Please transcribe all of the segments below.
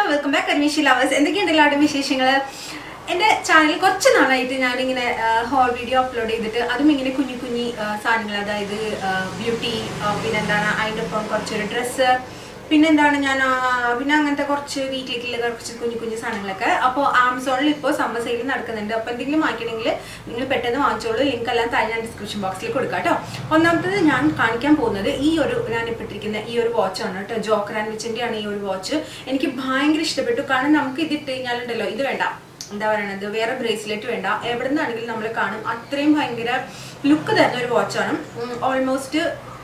Welcome back admission lovers എന്തൊക്കെയുണ്ട് എല്ലാവരുടെയും വിശേഷങ്ങൾ എൻ്റെ ചാനൽ കുറച്ച് നാളായിട്ട് ഞാനിങ്ങനെ ഹോൾ വീഡിയോ അപ്ലോഡ് ചെയ്തിട്ട് അതും ഇങ്ങനെ കുഞ്ഞു കുഞ്ഞി ആ, സാധനങ്ങൾ അതായത് ബ്യൂട്ടി പിന്നെന്താണ് അതിൻ്റെ ഒപ്പം കുറച്ചൊരു ഡ്രസ്സ് പിന്നെന്താണ് ഞാൻ ആ, പിന്നെ അങ്ങനത്തെ കുറച്ച് വീട്ടിലേക്കുള്ള കുറച്ച് കുഞ്ഞു കുഞ്ഞു സാധനങ്ങളൊക്കെ അപ്പോൾ ആമസോണിൽ ഇപ്പോൾ സമ്മർ സെയിൽ നടക്കുന്നുണ്ട് അപ്പോൾ എന്തെങ്കിലും വാങ്ങിക്കണമെങ്കിൽ നിങ്ങൾ പെട്ടെന്ന് വാങ്ങിച്ചോളൂ ലിങ്ക് എല്ലാം താഴെ ഞാൻ ഡിസ്ക്രിപ്ഷൻ ബോക്സിൽ കൊടുക്കാം കേട്ടോ ഒന്നാമത്തത് ഞാൻ കാണിക്കാൻ പോകുന്നത് ഈ ഒരു ഞാൻ ഇപ്പോൾ ഇട്ടിരിക്കുന്ന ഈ ഒരു വാച്ചാണ് കേട്ടോ ജോക്കർ ആൻഡ് വിച്ചിൻ്റെ ആണ് ഈ ഒരു വാച്ച് എനിക്ക് ഭയങ്കര ഇഷ്ടപ്പെട്ടു കാരണം നമുക്ക് ഇത് ഇട്ട് കഴിഞ്ഞാലുണ്ടല്ലോ ഇത് വേണ്ട എന്താ പറയണത് വേറെ ബ്രേസ്ലെറ്റ് വേണ്ട എവിടെ നിന്നാണെങ്കിലും നമ്മൾ കാണും അത്രയും ഭയങ്കര ലുക്ക് തരുന്ന ഒരു വാച്ചാണ് ഓൾമോസ്റ്റ്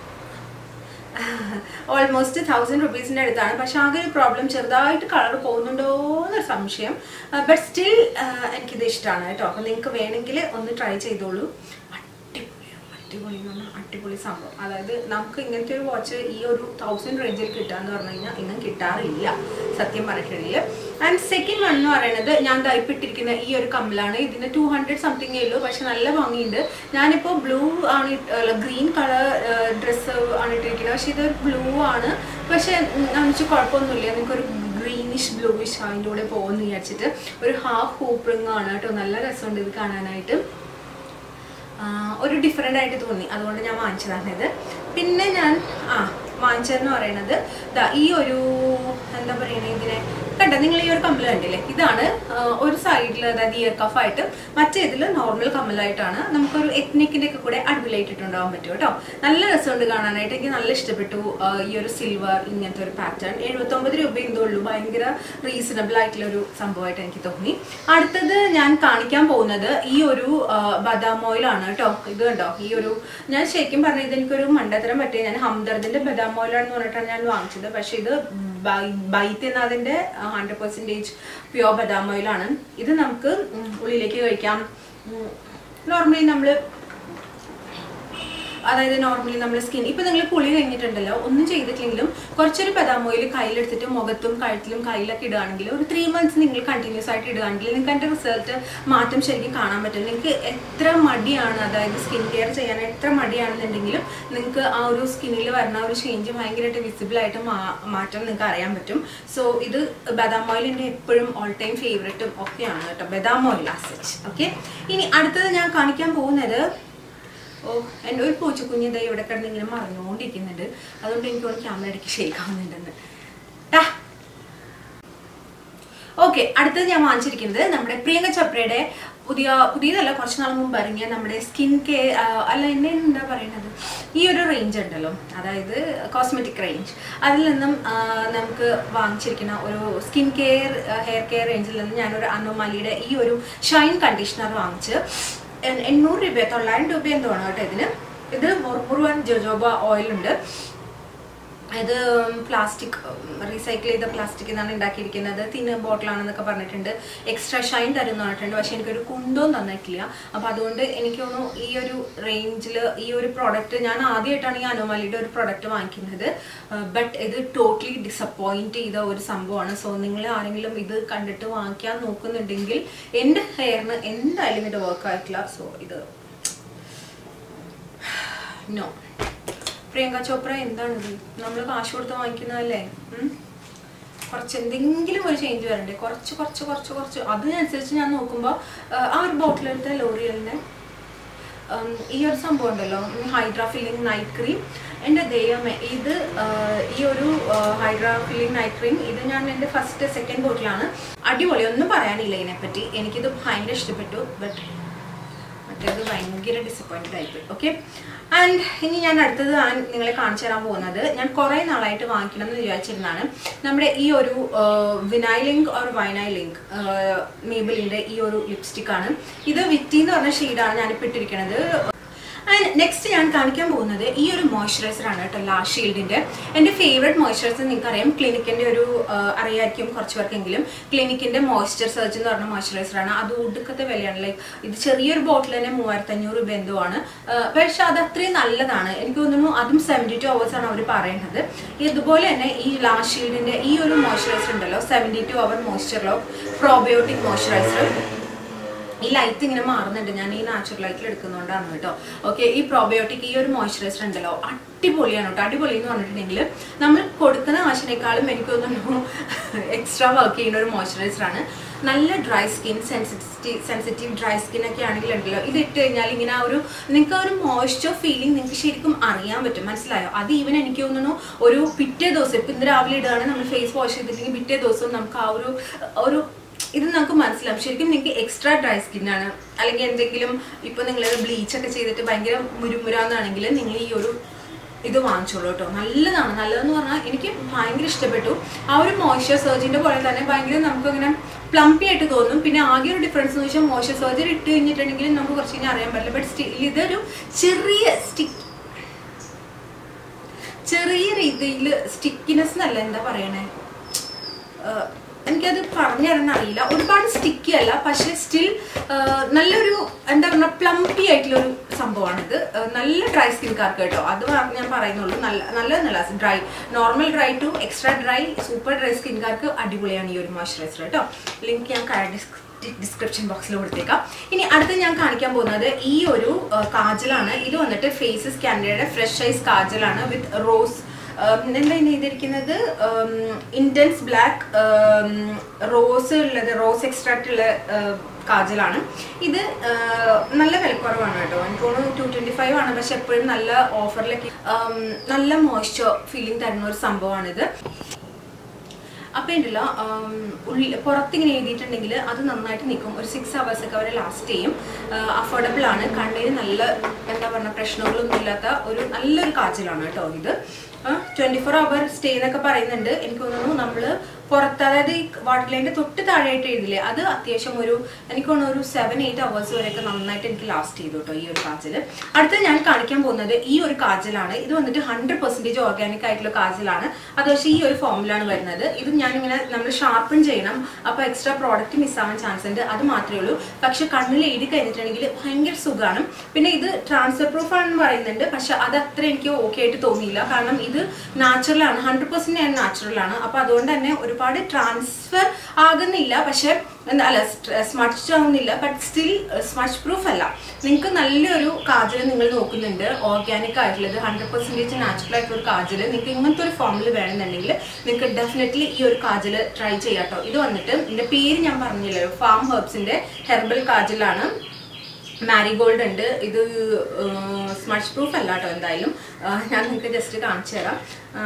ഓൾമോസ്റ്റ് തൗസൻഡ് റുപ്പീസിൻ്റെ അടുത്താണ് പക്ഷെ ആകെ ഒരു പ്രോബ്ലം ചെറുതായിട്ട് കളർ പോകുന്നുണ്ടോ എന്നൊരു സംശയം ബട്ട് സ്റ്റിൽ എനിക്കിത് ഇഷ്ടമാണ് കേട്ടോ അപ്പോൾ നിങ്ങൾക്ക് വേണമെങ്കിൽ ഒന്ന് ട്രൈ ചെയ്തോളൂ അടിപൊളിയാണ് അടിപൊളി എന്ന് പറഞ്ഞാൽ അടിപൊളി സംഭവം അതായത് നമുക്ക് ഇങ്ങനത്തെ ഒരു വാച്ച് ഈ ഒരു തൗസൻഡ് റേഞ്ചിൽ കിട്ടാന്ന് പറഞ്ഞു കഴിഞ്ഞാൽ ഇന്നും കിട്ടാറില്ല സത്യം പറഞ്ഞിട്ടുണ്ടെങ്കിൽ ആൻഡ് സെക്കൻഡ് വൺ എന്ന് പറയുന്നത് ഞാൻ ഇട്ടിരിക്കുന്ന ഈ ഒരു കമ്മലാണ് ഇതിന് ടു ഹൺഡ്രഡ് സംതിങ് ഉള്ളൂ പക്ഷെ നല്ല ഭംഗിയുണ്ട് ഞാനിപ്പോൾ ബ്ലൂ ആണ് ഗ്രീൻ കളർ ഡ്രസ്സ് ആണ് ഇട്ടിരിക്കുന്നത് പക്ഷെ ഇത് ബ്ലൂ ആണ് പക്ഷെ നമുക്ക് കുഴപ്പമൊന്നുമില്ല നിങ്ങൾക്കൊരു ഗ്രീനിഷ് ബ്ലൂയിഷ് അതിൻ്റെ കൂടെ പോകുമെന്ന് വിചാരിച്ചിട്ട് ഒരു ഹാഫ് ഹൂപ്പ് റിംഗ് ആണ് കേട്ടോ നല്ല രസമുണ്ട് ഇത് കാണാനായിട്ട് ആ, ഒരു ഡിഫറെൻ്റ് ആയിട്ട് തോന്നി അതുകൊണ്ട് ഞാൻ വാങ്ങിച്ചതാണ് ഇത് പിന്നെ ഞാൻ ആ വാങ്ങിച്ചതെന്ന് പറയുന്നത് ദാ ഈ ഒരു എന്താ പറയുക ഇതിനെ കണ്ട നിങ്ങൾ ഈ ഒരു കമ്മൽ കണ്ടില്ലേ ഇതാണ് ആ, ഒരു സൈഡിൽ അതായത് ഇയർ കഫായിട്ട് മറ്റേതിൽ നോർമൽ കമ്മലായിട്ടാണ് നമുക്കൊരു എത്നിക്കിൻ്റെ ഒക്കെ കൂടെ അടിപൊളിയായിട്ടുണ്ടാവാൻ പറ്റും കേട്ടോ നല്ല രസമുണ്ട് കാണാനായിട്ട് എനിക്ക് നല്ല ഇഷ്ടപ്പെട്ടു ആ, ഈ ഒരു സിൽവർ ഇങ്ങനത്തെ ഒരു പാറ്റേൺ എഴുപത്തൊമ്പത് രൂപ എന്തോ ഉള്ളൂ ഭയങ്കര റീസണബിൾ ആയിട്ടുള്ള ഒരു സംഭവമായിട്ട് എനിക്ക് തോന്നി അടുത്തത് ഞാൻ കാണിക്കാൻ പോകുന്നത് ഈ ഒരു ആ, ബദാം ഓയിൽ ആണ് കേട്ടോ ഇത് കണ്ടോ ഈ ഒരു ഞാൻ ശരിക്കും പറഞ്ഞത് ഇത് എനിക്കൊരു മണ്ടത്തരം പറ്റിയ ഞാൻ ഹംദർദിന്റെ ബദാം ഓയിലാണെന്ന് പറഞ്ഞിട്ടാണ് ഞാൻ വാങ്ങിച്ചത് പക്ഷെ ഇത് ബൈത്ത് എന്നതിന്റെ ഹൺഡ്രഡ് പെർസെൻറ്റേജ് പ്യോർ ബദാം ഓയിലാണ് ഇത് നമുക്ക് ഉം, ഉള്ളിലേക്ക് കഴിക്കാം നോർമലി നമ്മൾ അതായത് നോർമലി നമ്മൾ സ്കിൻ ഇപ്പൊ നിങ്ങൾ കുളി കഴിഞ്ഞിട്ടുണ്ടല്ലോ ഒന്നും ചെയ്തിട്ടില്ലെങ്കിലും കുറച്ചൊരു ബദാം ഓയിൽ കയ്യിലെടുത്തിട്ട് മുഖത്തും കഴുത്തിലും കയ്യിലൊക്കെ ഇടുകയാണെങ്കിൽ ഒരു ത്രീ മന്ത്സ് നിങ്ങൾ കണ്ടിന്യൂസ് ആയിട്ട് ഇടുകയാണെങ്കിൽ നിങ്ങൾക്ക് അതിന്റെ റിസൾട്ട് മാറ്റം ശരിക്കും കാണാൻ പറ്റും നിങ്ങൾക്ക് എത്ര മടിയാണ് അതായത് സ്കിൻ കെയർ ചെയ്യാൻ എത്ര മടിയാണെന്നുണ്ടെങ്കിലും നിങ്ങൾക്ക് ആ ഒരു സ്കിന്നിൽ വരുന്ന ആ ഒരു ചേഞ്ച് ഭയങ്കരമായിട്ട് വിസിബിൾ ആയിട്ട് മാ- മാറ്റം നിങ്ങൾക്ക് അറിയാൻ പറ്റും സോ ഇത് ബദാം ഓയിൽ എൻ്റെ എപ്പോഴും ഓൾ ടൈം ഫേവറേറ്റും ഒക്കെയാണ് കേട്ടോ ബദാം ഓയിൽ ആസച്ച് ഓക്കെ ഇനി അടുത്തത് ഞാൻ കാണിക്കാൻ പോകുന്നത് ഓ എൻ്റെ ഒരു പൂച്ചക്കുഞ്ഞ് ഇതാ ഇവിടെ കിടന്ന് ഇങ്ങനെ മറിഞ്ഞുകൊണ്ടിരിക്കുന്നുണ്ട് അതുകൊണ്ട് എനിക്ക് ഒരു ക്യാമറ ഇടയ്ക്ക് ഷെയ്ക്കാവുന്നുണ്ടെന്ന് ടാ ഓക്കെ അടുത്തത് ഞാൻ വാങ്ങിച്ചിരിക്കുന്നത് നമ്മുടെ പ്രിയങ്ക ചോപ്രയുടെ പുതിയ പുതിയതല്ല കുറച്ച് നാൾ മുമ്പ് ഇറങ്ങിയ നമ്മുടെ സ്കിൻ കെയർ അല്ല എന്നെ എന്താ പറയുന്നത് ഈ ഒരു റേഞ്ച് ഉണ്ടല്ലോ അതായത് കോസ്മെറ്റിക് റേഞ്ച് അതിൽ നിന്നും ആ, നമുക്ക് വാങ്ങിച്ചിരിക്കുന്ന ഒരു സ്കിൻ കെയർ ഹെയർ കെയർ റേഞ്ചിൽ നിന്ന് ഞാനൊരു അനോമാലിയുടെ ഈ ഒരു ഷൈൻ കണ്ടീഷണർ വാങ്ങിച്ച് എൺ- എണ്ണൂറ് രൂപ തൊള്ളായിരം രൂപ എന്തോ ആണ് കേട്ടോ ഇതിന് ഇത് മുറുമുറുവൻ ജോജോബ ഓയിൽ ഉണ്ട് ഇത് പ്ലാസ്റ്റിക് റീസൈക്കിൾ ചെയ്ത പ്ലാസ്റ്റിക് എന്നാണ് ഉണ്ടാക്കിയിരിക്കുന്നത് തിന്ന് ബോട്ടിലാണെന്നൊക്കെ പറഞ്ഞിട്ടുണ്ട് എക്സ്ട്രാ ഷൈൻ തരുന്ന പറഞ്ഞിട്ടുണ്ട് പക്ഷെ എനിക്കൊരു കുന്തവും തന്നിട്ടില്ല അപ്പം അതുകൊണ്ട് എനിക്ക് തോന്നുന്നു ഈ ഒരു റേഞ്ചിൽ ഈ ഒരു പ്രോഡക്റ്റ് ഞാൻ ആദ്യമായിട്ടാണ് ഈ അനോമാലിയുടെ ഒരു പ്രോഡക്റ്റ് വാങ്ങിക്കുന്നത് ബട്ട് ഇത് ടോട്ടലി ഡിസപ്പോയിന്റ് ചെയ്ത ഒരു സംഭവമാണ് സോ നിങ്ങൾ ആരെങ്കിലും ഇത് കണ്ടിട്ട് വാങ്ങിക്കാൻ നോക്കുന്നുണ്ടെങ്കിൽ എൻ്റെ ഹെയറിന് എന്തായാലും ഇത് വർക്ക് ആയിട്ടില്ല സോ ഇത് നോ പ്രിയങ്ക ചോപ്ര എന്താണിത് നമ്മൾ കാശ് കൊടുത്ത് വാങ്ങിക്കുന്നതല്ലേ ഉം? കുറച്ച് എന്തെങ്കിലും ഒരു ചേഞ്ച് വരണ്ടേ കുറച്ച് കുറച്ച് കുറച്ച് കുറച്ച് അതിനനുസരിച്ച് ഞാൻ നോക്കുമ്പോൾ ആ ഒരു ബോട്ടിലെടുത്ത ലോറിയലിൻ്റെ ഉം, ഈ ഒരു സംഭവം ഉണ്ടല്ലോ ഹൈഡ്രാ ഫില്ലിംഗ് നൈറ്റ് ക്രീം എൻ്റെ ദൈവമേ ഇത് ആ, ഈ ഒരു ഹൈഡ്രാ ഫില്ലിംഗ് നൈറ്റ് ക്രീം ഇത് ഞാൻ എൻ്റെ ഫസ്റ്റ് സെക്കൻഡ് ബോട്ടിലാണ് അടിപൊളി ഒന്നും പറയാനില്ല ഇതിനെപ്പറ്റി എനിക്കിത് ഭയങ്കര ഇഷ്ടപ്പെട്ടു ബട്ട് മറ്റേത് ഭയങ്കര ഡിസപ്പോയിൻറ്റഡ് ആയിപ്പോയി ഓക്കെ ആൻഡ് ഇനി ഞാൻ അടുത്തത് ഞാൻ നിങ്ങളെ കാണിച്ചു തരാൻ പോകുന്നത് ഞാൻ കുറേ നാളായിട്ട് വാങ്ങിക്കണം എന്ന് വിചാരിച്ചിരുന്നതാണ് നമ്മുടെ ഈ ഒരു വിനൈലിങ്ക് ഓർ വൈനൈലിങ്ക് മേബിളിൻ്റെ ഈ ഒരു ലിപ്സ്റ്റിക് ആണ് ഇത് വിറ്റി എന്ന് പറഞ്ഞ ഷെയ്ഡാണ് ഞാനിപ്പോൾ ഇട്ടിരിക്കുന്നത് ആൻഡ് നെക്സ്റ്റ് ഞാൻ കാണിക്കാൻ പോകുന്നത് ഈ ഒരു മോയ്സ്ചറൈസർ ആണ് കേട്ടോ ലാ ഷീൽഡിന്റെ എൻ്റെ ഫേവറേറ്റ് മോയ്സ്ചറൈസർ നിങ്ങൾക്കറിയാം ക്ലിനിക്കിന്റെ ഒരു ആ, അറിയായിരിക്കും കുറച്ച് പേർക്കെങ്കിലും ക്ലിനിക്കിന്റെ മോയ്സ്ചർ സർച്ച് എന്ന് പറഞ്ഞ മോയ്സ്ചറൈസർ ആണ് അത് ഒടുക്കത്തെ വിലയാണ് ലൈക്ക് ഇത് ചെറിയൊരു ബോട്ടിൽ തന്നെ മൂവായിരത്തി അഞ്ഞൂറ് രൂപ എന്തോ ആണ് ആ, പക്ഷെ അത് അത്രയും നല്ലതാണ് എനിക്ക് തോന്നുന്നു അതും സെവൻറ്റി ടു അവേഴ്സ് ആണ് അവർ പറയുന്നത് ഇതുപോലെ തന്നെ ഈ ലാ ഷീൽഡിന്റെ ഈ ഒരു മോയ്സ്ചറൈസർ ഉണ്ടല്ലോ seventy two hour moisture lock probiotic moisturiser ഈ ലൈറ്റ് ഇങ്ങനെ മാറുന്നുണ്ട് ഞാൻ ഈ നാച്ചുറൽ ലൈറ്റിൽ എടുക്കുന്നതുകൊണ്ടാണ് കേട്ടോ ഓക്കെ ഈ പ്രോബയോട്ടിക് ഈ ഒരു മോയ്സ്ചറൈസർ ഉണ്ടല്ലോ അടിപൊളിയാണ് കേട്ടോ അടിപൊളി എന്ന് പറഞ്ഞിട്ടുണ്ടെങ്കിൽ നമ്മൾ കൊടുക്കുന്ന കാശിനേക്കാളും എനിക്ക് തോന്നുന്നു എക്സ്ട്രാ വർക്ക് ചെയ്യുന്ന ഒരു മോയ്സ്ചറൈസർ ആണ് നല്ല dry skin sensitive sensitive dry skin ഒക്കെ ആണെങ്കിൽ ഉണ്ടല്ലോ ഇത് ഇട്ട് കഴിഞ്ഞാൽ ഇങ്ങനെ ആ ഒരു നിങ്ങൾക്ക് ആ ഒരു മോയ്സ്ചർ ഫീലിംഗ് നിങ്ങൾക്ക് ശരിക്കും അറിയാൻ പറ്റും മനസ്സിലായോ അത് ഈവൻ എനിക്ക് തോന്നുന്നു ഒരു പിറ്റേ ദിവസം ഇപ്പം ഇന്ന് രാവിലെ ഇടുകയാണ് നമ്മൾ ഫേസ് വാഷ് ചെയ്തിട്ടുണ്ടെങ്കിൽ പിറ്റേ ദിവസം നമുക്ക് ആ ഒരു ഒരു ഇത് നമുക്ക് മനസ്സിലാവും ശരിക്കും നിങ്ങൾക്ക് എക്സ്ട്രാ ഡ്രൈ സ്കിന്നാണ് അല്ലെങ്കിൽ എന്തെങ്കിലും ഇപ്പൊ നിങ്ങൾ ബ്ലീച്ച് ഒക്കെ ചെയ്തിട്ട് ഭയങ്കര മുരുമുരാന്നാണെങ്കിൽ നിങ്ങൾ ഈ ഒരു ഇത് വാങ്ങിച്ചോളൂ കേട്ടോ നല്ലതാണ് നല്ലതെന്ന് പറഞ്ഞാൽ എനിക്ക് ഭയങ്കര ഇഷ്ടപ്പെട്ടു ആ ഒരു മോയ്സ്ചർ സർജിന്റെ പോലെ തന്നെ ഭയങ്കര നമുക്ക് ഇങ്ങനെ പ്ലംപി ആയിട്ട് തോന്നും പിന്നെ ആകെ ഒരു ഡിഫറൻസ് എന്ന് വെച്ചാൽ മോയ്സ്ചർ സർജറി ഇട്ട് കഴിഞ്ഞിട്ടുണ്ടെങ്കിൽ നമുക്ക് കുറച്ച് കഴിഞ്ഞാൽ അറിയാൻ പറ്റില്ല ബട്ട് സ്റ്റിൽ ഇതൊരു ചെറിയ സ്റ്റിക്ക് ചെറിയ രീതിയിൽ സ്റ്റിക്കിനെസ് എന്നല്ല എന്താ പറയണേ ആഹ് എനിക്കത് പറഞ്ഞു തരാൻ അറിയില്ല ഒരുപാട് സ്റ്റിക്കി അല്ല പക്ഷെ സ്റ്റിൽ നല്ലൊരു എന്താ പറയുക പ്ലംപി ആയിട്ടുള്ള ഒരു സംഭവമാണിത് ആഹ് നല്ല ഡ്രൈ സ്കിൻകാർക്ക് കേട്ടോ അത് പറ- ഞാൻ പറയുന്നുള്ളൂ നല്ല നല്ലതെന്നല്ല dry normal dry to extra dry super dry സ്കിൻകാർക്ക് അടിപൊളിയാണ് ഈ ഒരു മോയ്സ്ചറൈസർ കേട്ടോ ലിങ്ക് ഞാൻ ഡിസ്ക്രിപ്ഷൻ ബോക്സിൽ കൊടുത്തേക്കാം ഇനി അടുത്ത് ഞാൻ കാണിക്കാൻ പോകുന്നത് ഈ ഒരു ആഹ് കാജലാണ് ഇത് വന്നിട്ട് ഫേസസ് കാൻഡയുടെ ഫ്രഷ് ഐസ് കാജലാണ് വിത്ത് റോസ് എന്താ ഇനി ചെയ്തിരിക്കുന്നത് ഇൻറ്റൻസ് ബ്ലാക്ക് റോസ് ഉള്ളത് റോസ് എക്സ്ട്രാക്ട് ഉള്ള ഉം, കാജലാണ് ഇത് ഉം, നല്ല വിലക്കുറവാണ് കേട്ടോ എനിക്ക് തോന്നുന്നു ടു ട്വൻറ്റി ഫൈവ് ആണ് പക്ഷെ എപ്പോഴും നല്ല ഓഫറിലൊക്കെ ഉം, നല്ല മോയ്സ്ചർ ഫീലിംഗ് തരുന്ന ഒരു സംഭവമാണിത് അപ്പം ഉണ്ടല്ലോ ഉള്ളിൽ പുറത്തിങ്ങനെ എഴുതിയിട്ടുണ്ടെങ്കിൽ അത് നന്നായിട്ട് നിൽക്കും ഒരു സിക്സ് ഹവേഴ്സ് ഒക്കെ വരെ ലാസ്റ്റ് ചെയ്യും അഫോർഡബിൾ ആണ് കണ്ണിന് നല്ല എന്താ പറയുക പ്രശ്നങ്ങളൊന്നും ഇല്ലാത്ത ഒരു നല്ലൊരു കാച്ചിലാണ് കേട്ടോ ഇത് ട്വൻറ്റി ഫോർ അവർ സ്റ്റേ എന്നൊക്കെ പറയുന്നുണ്ട് എനിക്ക് തോന്നുന്നു നമ്മൾ പുറത്ത് അതായത് ഈ വാട്ടർ ലൈൻ്റെ തൊട്ട് താഴെയായിട്ട് എഴുതില്ലേ അത് അത്യാവശ്യം ഒരു എനിക്ക് തോന്നുന്നു ഒരു സെവൻ എയ്റ്റ് അവേഴ്സ് വരെയൊക്കെ നന്നായിട്ട് എനിക്ക് ലാസ്റ്റ് ചെയ്തു കേട്ടോ ഈ ഒരു കാജൽ അടുത്ത ഞാൻ കാണിക്കാൻ പോകുന്നത് ഈ ഒരു കാജലാണ് ഇത് വന്നിട്ട് ഹൺഡ്രഡ് പെർസെൻറ്റേജ് ഓർഗാനിക് ആയിട്ടുള്ള കാജലാണ് അത് പക്ഷേ ഈ ഒരു ഫോമിലാണ് വരുന്നത് ഇത് ഞാനിങ്ങനെ നമ്മൾ ഷാർപ്പൺ ചെയ്യണം അപ്പോൾ എക്സ്ട്രാ പ്രോഡക്റ്റ് മിസ്സാവാൻ ചാൻസ് ഉണ്ട് അത് മാത്രമേ ഉള്ളൂ പക്ഷെ കണ്ണിൽ എഴുതി കഴിഞ്ഞിട്ടുണ്ടെങ്കിൽ ഭയങ്കര സുഖമാണ് പിന്നെ ഇത് ട്രാൻസ്ഫർ പ്രൂഫ് ആണെന്ന് പറയുന്നുണ്ട് പക്ഷെ അത് അത്ര എനിക്ക് ഓക്കെ ആയിട്ട് തോന്നിയില്ല കാരണം ഇത് നാച്ചുറൽ ആണ് ഹൺഡ്രഡ് പെർസെന്റ് ഞാൻ നാച്ചുറൽ ആണ് അപ്പൊ അതുകൊണ്ട് തന്നെ ഒരുപാട് ട്രാൻസ്ഫർ ആകുന്നില്ല പക്ഷെ എന്താ അല്ല സ്മച്ച് ആവുന്നില്ല ബട്ട് സ്റ്റിൽ സ്മച്ച് പ്രൂഫ് അല്ല നിങ്ങൾക്ക് നല്ലൊരു കാജൽ നിങ്ങൾ നോക്കുന്നുണ്ട് ഓർഗാനിക് ആയിട്ടുള്ളത് ഹൺഡ്രഡ് പെർസെൻറ്റേജ് നാച്ചുറൽ ആയിട്ടുള്ള ഒരു കാജൽ നിങ്ങൾക്ക് ഇങ്ങനത്തെ ഒരു ഫോമിൽ വേണമെന്നുണ്ടെങ്കിൽ നിങ്ങൾക്ക് ഡെഫിനറ്റ്ലി ഈ ഒരു കാജൽ ട്രൈ ചെയ്യാട്ടോ ഇത് വന്നിട്ട് ഇതിന്റെ പേര് ഞാൻ പറഞ്ഞില്ലല്ലോ ഫാം ഹെർബ്സിന്റെ ഹെർബൽ കാജലാണ് മാരിഗോൾഡ് ഉണ്ട് ഇത് സ്മച്ച് പ്രൂഫ് അല്ല കേട്ടോ എന്തായാലും ആ, ഞാൻ നിങ്ങൾക്ക് ജസ്റ്റ് കാണിച്ചു തരാം ആ,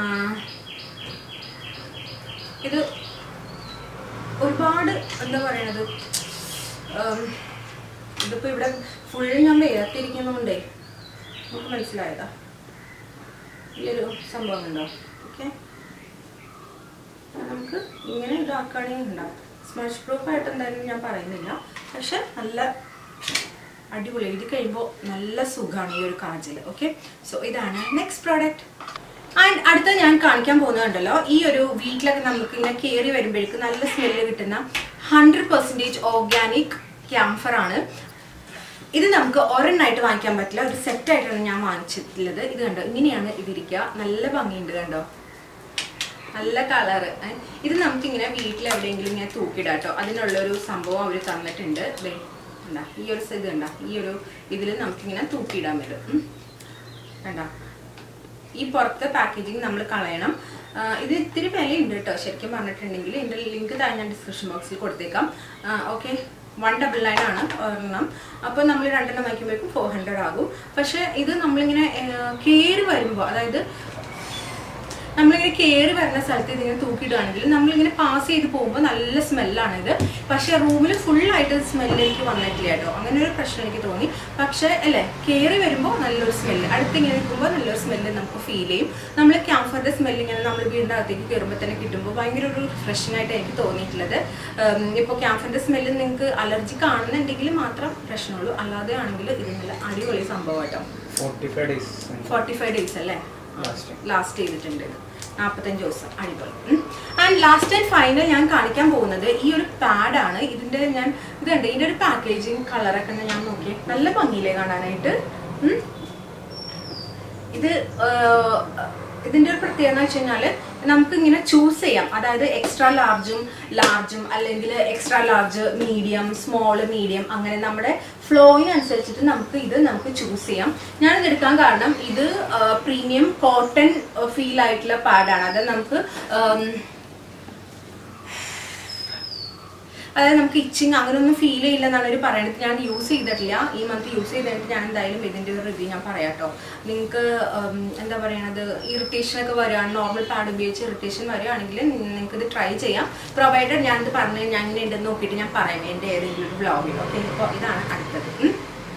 ഇത് ഒരുപാട് എന്താ പറയണത് ഉം, ഇതിപ്പോ ഇവിടെ ഫുൾ ഞാൻ വേർത്തിരിക്കുന്നതുകൊണ്ടേ നമുക്ക് മനസ്സിലായതാ ഈ ഒരു സംഭവം ഉണ്ടോ ഓക്കെ നമുക്ക് ഇങ്ങനെ ഇതാക്കുകയാണെങ്കിൽ ഉണ്ടാവും സ്മച്ച് പ്രൂഫ് ആയിട്ട് എന്തായാലും ഞാൻ പറയുന്നില്ല പക്ഷെ നല്ല അടിപൊളി ഇത് കഴിയുമ്പോൾ നല്ല സുഖമാണ് ഈ ഒരു കാജൽ ഓക്കെ സോ ഇതാണ് നെക്സ്റ്റ് പ്രോഡക്റ്റ് ആൻഡ് അടുത്ത ഞാൻ കാണിക്കാൻ പോകുന്നുണ്ടല്ലോ ഈ ഒരു വീട്ടിലൊക്കെ നമുക്ക് ഇങ്ങനെ കയറി വരുമ്പോഴേക്കും നല്ല സ്മെല്ല് കിട്ടുന്ന ഹൺഡ്രഡ് പെർസെൻറ്റേജ് ഓർഗാനിക് ക്യാംഫർ ആണ് ഇത് നമുക്ക് ഒരെണ്ണമായിട്ട് വാങ്ങിക്കാൻ പറ്റില്ല ഒരു സെറ്റ് ആയിട്ടാണ് ഞാൻ വാങ്ങിച്ചിട്ടുള്ളത് ഇത് കണ്ടോ ഇങ്ങനെയാണ് ഇതിരിക്കുക നല്ല ഭംഗിയുണ്ട് കണ്ടോ നല്ല കളറ് ഇത് നമുക്കിങ്ങനെ വീട്ടിൽ എവിടെയെങ്കിലും ഇങ്ങനെ തൂക്കിയിടാം കേട്ടോ അതിനുള്ളൊരു സംഭവം അവർ തന്നിട്ടുണ്ട് ദേ, കണ്ടാ ഈ ഒരു ഇത് കണ്ട ഈ ഒരു ഇതിൽ നമുക്കിങ്ങനെ തൂക്കിയിടാൻ പറ്റും ഉം. കണ്ടാ ഈ പുറത്തെ പാക്കേജിങ് നമ്മൾ കളയണം ആ, ഇത് ഇത്തിരി വിലയുണ്ട് കേട്ടോ ശരിക്കും പറഞ്ഞിട്ടുണ്ടെങ്കിൽ ഇതിൻ്റെ ലിങ്ക് താഴെ ഞാൻ ഡിസ്ക്രിപ്ഷൻ ബോക്സിൽ കൊടുത്തേക്കാം ഓക്കെ വൺ ഡബിൾ നയൻ ആണ് ഒരെണ്ണം അപ്പോൾ നമ്മൾ രണ്ടെണ്ണം വാങ്ങിക്കുമ്പോഴേക്കും ഫോർ ഹൺഡ്രഡ് ആകും പക്ഷേ ഇത് നമ്മളിങ്ങനെ കയറി വരുമ്പോൾ അതായത് നമ്മളിങ്ങനെ കയറി വരുന്ന സ്ഥലത്ത് ഇതിങ്ങനെ തൂക്കിയിടുകയാണെങ്കിൽ നമ്മളിങ്ങനെ പാസ് ചെയ്ത് പോകുമ്പോൾ നല്ല സ്മെല്ലാണ് ഇത് പക്ഷെ റൂമിൽ ഫുള്ളായിട്ട് സ്മെല്ല് എനിക്ക് വന്നിട്ടില്ല കേട്ടോ അങ്ങനെ ഒരു പ്രശ്നം എനിക്ക് തോന്നി പക്ഷേ അല്ലേ കയറി വരുമ്പോൾ നല്ലൊരു സ്മെല്ല് അടുത്തിങ്ങനെ നിൽക്കുമ്പോൾ നല്ലൊരു സ്മെല്ല് നമുക്ക് ഫീൽ ചെയ്യും നമ്മൾ ക്യാംഫറിൻ്റെ സ്മെല്ല് ഇങ്ങനെ നമ്മൾ വീടിൻ്റെ അകത്തേക്ക് കയറുമ്പോൾ തന്നെ കിട്ടുമ്പോൾ ഭയങ്കര ഒരു റിഫ്രഷിനായിട്ട് എനിക്ക് തോന്നിയിട്ടുള്ളത് ഇപ്പോൾ ക്യാംഫറിൻ്റെ സ്മെല്ല് നിങ്ങൾക്ക് അലർജി കാണുന്നുണ്ടെങ്കിൽ മാത്രം പ്രശ്നമുള്ളൂ അല്ലാതെ ആണെങ്കിൽ ഇത് നല്ല അടിപൊളി സംഭവം കേട്ടോ forty five days forty five days അല്ലേ Last. ലാസ്റ്റ് ചെയ്തിട്ടുണ്ട് ഇത് നാൽപ്പത്തഞ്ച് ദിവസം അടിപൊളി ആൻഡ് ലാസ്റ്റ് ആൻഡ് ഫൈനൽ ഞാൻ കാണിക്കാൻ പോകുന്നത് ഈ ഒരു പാഡാണ് ഇതിന്റെ ഞാൻ ഇത് കണ്ട് ഇതിന്റെ ഒരു പാക്കേജിങ് കളറൊക്കെ ഒന്ന് ഞാൻ നോക്കിയേ നല്ല ഭംഗിയില്ലേ കാണാനായിട്ട് ഉം. ഇത് ആഹ്, ഇതിന്റെ ഒരു പ്രത്യേകത എന്ന് വെച്ച് കഴിഞ്ഞാല് നമുക്ക് ഇങ്ങനെ ചൂസ് ചെയ്യാം അതായത് എക്സ്ട്രാ ലാർജും ലാർജും അല്ലെങ്കിൽ extra large medium small medium അങ്ങനെ നമ്മുടെ ഫ്ലോയിനനുസരിച്ചിട്ട് നമുക്ക് ഇത് നമുക്ക് ചൂസ് ചെയ്യാം ഞാനിത് എടുക്കാൻ കാരണം ഇത് പ്രീമിയം കോട്ടൺ ഫീൽ ആയിട്ടുള്ള പാഡാണ് അത് നമുക്ക് ഉം, അതായത് നമുക്ക് ഇച്ചിങ് അങ്ങനെയൊന്നും ഫീൽ ചെയ്യില്ല എന്നാണ് ഒരു പറയുന്നത് ഞാൻ യൂസ് ചെയ്തിട്ടില്ല ഈ മന്ത് യൂസ് ചെയ്തിട്ട് ഞാൻ എന്തായാലും ഇതിന്റെ ഒരു റിവ്യൂ ഞാൻ പറയാം കേട്ടോ നിങ്ങൾക്ക് എന്താ പറയണത് ഇറിറ്റേഷൻ ഒക്കെ വരികയാണ് നോർമൽ പാഡ് ഉപയോഗിച്ച് ഇറിറ്റേഷൻ വരികയാണെങ്കിൽ നിങ്ങൾക്ക് ഇത് ട്രൈ ചെയ്യാം പ്രൊവൈഡഡ് ഞാനിത് പറഞ്ഞു ഞാൻ ഇങ്ങനെ ഉണ്ടെന്ന് നോക്കിയിട്ട് ഞാൻ പറയാം എൻ്റെ ഏതെങ്കിലും ഒരു ബ്ലോഗിൽ ഓക്കെ ഇപ്പോൾ ഇതാണ് അടുത്തത് ഉം.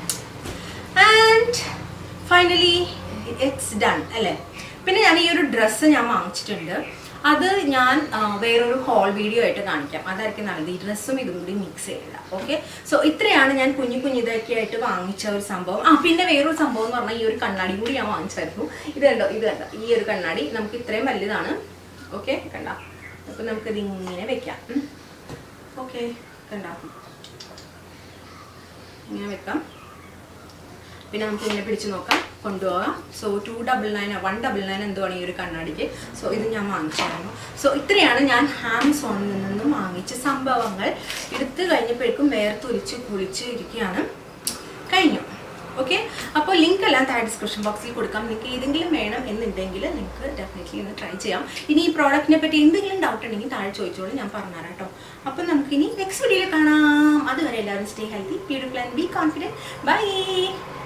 ആൻഡ് ഫൈനലി ഇറ്റ്സ് ഡൺ അല്ലേ പിന്നെ ഞാൻ ഈ ഒരു ഡ്രസ്സ് ഞാൻ വാങ്ങിച്ചിട്ടുണ്ട് അത് ഞാൻ ആ, വേറൊരു ഹോൾ വീഡിയോ ആയിട്ട് കാണിക്കാം അതായിരിക്കും നല്ലത് ഈ ഡ്രസ്സും ഇതും കൂടി മിക്സ് ചെയ്യില്ല ഓക്കെ സോ ഇത്രയാണ് ഞാൻ കുഞ്ഞു കുഞ്ഞു ഇതൊക്കെ ആയിട്ട് വാങ്ങിച്ച ഒരു സംഭവം ആ പിന്നെ വേറൊരു സംഭവം എന്ന് പറഞ്ഞാൽ ഈ ഒരു കണ്ണാടി കൂടി ഞാൻ വാങ്ങിച്ചായിരുന്നു ഇത് കണ്ടോ ഇത് കണ്ടോ ഈ ഒരു കണ്ണാടി നമുക്ക് ഇത്രയും വലുതാണ് ഓക്കെ കണ്ട അപ്പം നമുക്കിത് ഇങ്ങനെ വെക്കാം ഓക്കെ കണ്ടോ ഇങ്ങനെ വെക്കാം പിന്നെ നമുക്ക് ഇങ്ങനെ പിടിച്ച് നോക്കാം കൊണ്ടുപോകാം so two double nine one double nine എന്തുവാണ് ഈ ഒരു കണ്ണാടിക്ക് സോ ഇത് ഞാൻ വാങ്ങിച്ചായിരുന്നു സോ ഇത്രയാണ് ഞാൻ ഹാംസോണിൽ നിന്നും വാങ്ങിച്ച സംഭവങ്ങൾ എടുത്തു കഴിഞ്ഞപ്പോഴേക്കും വേർത്തൊലിച്ച് കുളിച്ച് ഇരിക്കുകയാണ് കഴിഞ്ഞു ഓക്കെ അപ്പോൾ ലിങ്ക് എല്ലാം താഴെ ഡിസ്ക്രിപ്ഷൻ ബോക്സിൽ കൊടുക്കാം നിങ്ങൾക്ക് ഏതെങ്കിലും വേണം എന്നുണ്ടെങ്കിൽ നിങ്ങൾക്ക് ഡെഫിനറ്റ്ലി ഒന്ന് ട്രൈ ചെയ്യാം ഇനി ഈ പ്രോഡക്റ്റിനെ പറ്റി എന്തെങ്കിലും ഡൗട്ട് ഉണ്ടെങ്കിൽ താഴെ ചോദിച്ചോളൂ ഞാൻ പറഞ്ഞുതരാം കേട്ടോ അപ്പം നമുക്ക് ഇനി നെക്സ്റ്റ് വീഡിയോയിൽ കാണാം അതുവരെ എല്ലാവരും stay healthy beautiful and be confident by